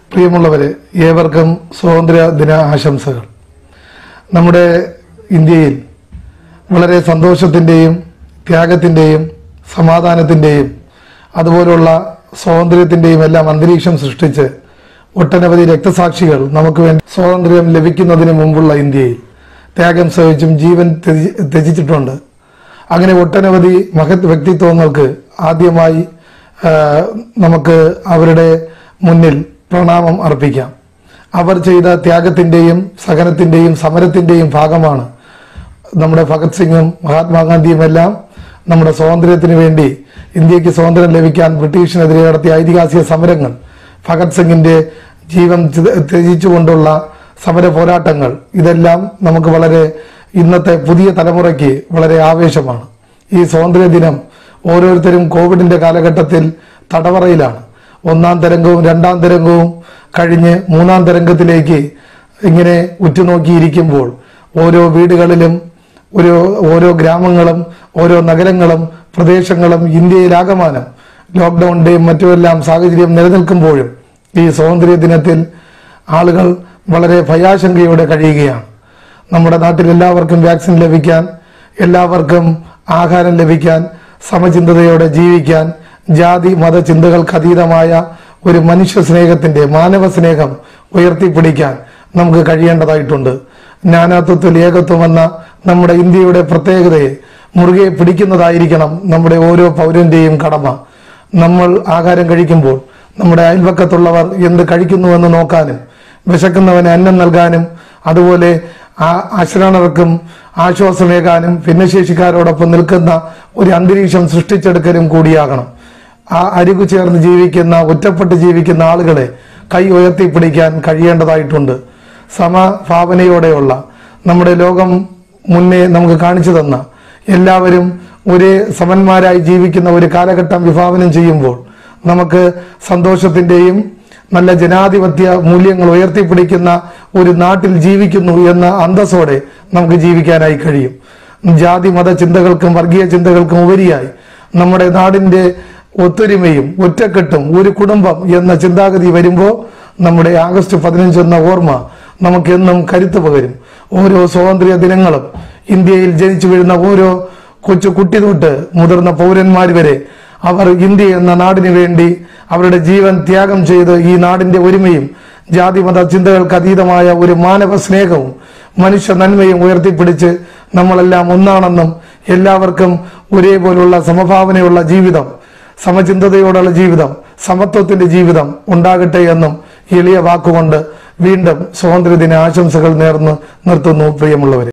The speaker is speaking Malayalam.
പ്രിയമുള്ളവരെ ഏവർക്കും സ്വാതന്ത്ര്യ ദിന ആശംസകൾ നമ്മുടെ ഇന്ത്യയിൽ വളരെ സന്തോഷത്തിൻ്റെയും ത്യാഗത്തിൻ്റെയും സമാധാനത്തിൻ്റെയും അതുപോലുള്ള സ്വാതന്ത്ര്യത്തിൻ്റെയും എല്ലാം അന്തരീക്ഷം സൃഷ്ടിച്ച് ഒട്ടനവധി രക്തസാക്ഷികൾ നമുക്ക് വേണ്ടി സ്വാതന്ത്ര്യം ലഭിക്കുന്നതിന് മുമ്പുള്ള ഇന്ത്യയിൽ ത്യാഗം സഹിച്ചും ജീവൻ ത്യജി- ത്യജിച്ചിട്ടുണ്ട് അങ്ങനെ ഒട്ടനവധി മഹത് വ്യക്തിത്വങ്ങൾക്ക് ആദ്യമായി ആ, നമുക്ക് അവരുടെ മുന്നിൽ പ്രണാമം അർപ്പിക്കാം അവർ ചെയ്ത ത്യാഗത്തിന്റെയും സഹനത്തിന്റെയും സമരത്തിന്റെയും ഭാഗമാണ് നമ്മുടെ ഭഗത് സിംഗും മഹാത്മാഗാന്ധിയും എല്ലാം നമ്മുടെ സ്വാതന്ത്ര്യത്തിന് വേണ്ടി ഇന്ത്യക്ക് സ്വാതന്ത്ര്യം ലഭിക്കാൻ ബ്രിട്ടീഷിനെതിരെ നടത്തിയ ഐതിഹാസിക സമരങ്ങൾ ഭഗത് സിംഗിന്റെ ജീവൻ ത്യ- ത്യജിച്ചുകൊണ്ടുള്ള സമര പോരാട്ടങ്ങൾ ഇതെല്ലാം നമുക്ക് വളരെ ഇന്നത്തെ പുതിയ തലമുറയ്ക്ക് വളരെ ആവേശമാണ് ഈ സ്വാതന്ത്ര്യ ദിനം ഓരോരുത്തരും കോവിഡിന്റെ കാലഘട്ടത്തിൽ തടവറയിലാണ് ഒന്നാം തരംഗവും രണ്ടാം തരംഗവും കഴിഞ്ഞ് മൂന്നാം തരംഗത്തിലേക്ക് ഇങ്ങനെ ഉറ്റുനോക്കിയിരിക്കുമ്പോൾ ഓരോ വീടുകളിലും ഒരു ഓരോ ഗ്രാമങ്ങളും ഓരോ നഗരങ്ങളും പ്രദേശങ്ങളും ഇന്ത്യയിലാകമാനം ലോക്ക്ഡൌണിന്റെയും മറ്റുമെല്ലാം സാഹചര്യം നിലനിൽക്കുമ്പോഴും ഈ സ്വാതന്ത്ര്യ ദിനത്തിൽ ആളുകൾ വളരെ ഭയാശങ്കയോടെ കഴിയുകയാണ് നമ്മുടെ നാട്ടിൽ എല്ലാവർക്കും വാക്സിൻ ലഭിക്കാൻ എല്ലാവർക്കും ആഹാരം ലഭിക്കാൻ സമചിന്തതയോടെ ജീവിക്കാൻ ജാതി മത ചിന്തകൾക്ക് അതീതമായ ഒരു മനുഷ്യ സ്നേഹത്തിന്റെ മാനവ സ്നേഹം ഉയർത്തിപ്പിടിക്കാൻ നമുക്ക് കഴിയേണ്ടതായിട്ടുണ്ട് നാനാത്വത്തിൽ ഏകത്വം എന്ന നമ്മുടെ ഇന്ത്യയുടെ പ്രത്യേകതയെ മുറുകെ പിടിക്കുന്നതായിരിക്കണം നമ്മുടെ ഓരോ പൗരന്റെയും കടമ നമ്മൾ ആഹാരം കഴിക്കുമ്പോൾ നമ്മുടെ അയൽപക്കത്തുള്ളവർ എന്ത് കഴിക്കുന്നുവെന്ന് നോക്കാനും വിശക്കുന്നവന് അന്നം നൽകാനും അതുപോലെ ആ അശ്രണർക്കും ആശ്വാസമേകാനും ഭിന്നശേഷിക്കാരോടൊപ്പം നിൽക്കുന്ന ഒരു അന്തരീക്ഷം സൃഷ്ടിച്ചെടുക്കലും കൂടിയാകണം ആ അരികു ചേർന്ന് ജീവിക്കുന്ന ഒറ്റപ്പെട്ട് ജീവിക്കുന്ന ആളുകളെ കൈ ഉയർത്തിപ്പിടിക്കാൻ കഴിയേണ്ടതായിട്ടുണ്ട് സമഭാവനയോടെയുള്ള നമ്മുടെ ലോകം മുന്നേ നമുക്ക് കാണിച്ചു തന്ന എല്ലാവരും ഒരേ സമന്മാരായി ജീവിക്കുന്ന ഒരു കാലഘട്ടം വിഭാവനം ചെയ്യുമ്പോൾ നമുക്ക് സന്തോഷത്തിന്റെയും നല്ല ജനാധിപത്യ മൂല്യങ്ങൾ ഉയർത്തിപ്പിടിക്കുന്ന ഒരു നാട്ടിൽ ജീവിക്കുന്നു എന്ന അന്തസ്സോടെ നമുക്ക് ജീവിക്കാനായി കഴിയും ജാതി മത ചിന്തകൾക്കും വർഗീയ ചിന്തകൾക്കും ഉപരിയായി നമ്മുടെ നാടിന്റെ ഒത്തൊരുമയും ഒറ്റക്കെട്ടും ഒരു കുടുംബം എന്ന ചിന്താഗതി വരുമ്പോൾ നമ്മുടെ ആഗസ്റ്റ് പതിനഞ്ച് എന്ന ഓർമ്മ നമുക്കെന്നും കരുത്ത് പകരും ഓരോ സ്വാതന്ത്ര്യ ദിനങ്ങളും ഇന്ത്യയിൽ ജനിച്ചു വീഴുന്ന ഓരോ കൊച്ചു കുട്ടി തൊട്ട് മുതിർന്ന പൗരന്മാർ വരെ അവർ ഇന്ത്യ എന്ന നാടിന് വേണ്ടി അവരുടെ ജീവൻ ത്യാഗം ചെയ്ത് ഈ നാടിന്റെ ഒരുമയും ജാതിമത ചിന്തകൾക്ക് അതീതമായ ഒരു മാനവ സ്നേഹവും മനുഷ്യ നന്മയും ഉയർത്തിപ്പിടിച്ച് നമ്മളെല്ലാം ഒന്നാണെന്നും എല്ലാവർക്കും ഒരേപോലുള്ള സമഭാവനയുള്ള ജീവിതം സമചിന്തതയോടുള്ള ജീവിതം സമത്വത്തിന്റെ ജീവിതം ഉണ്ടാകട്ടെ എന്നും എളിയ വാക്കുകൊണ്ട് വീണ്ടും സ്വാതന്ത്ര്യദിന ആശംസകൾ നേർന്ന് നിർത്തുന്നു പ്രിയമുള്ളവരെ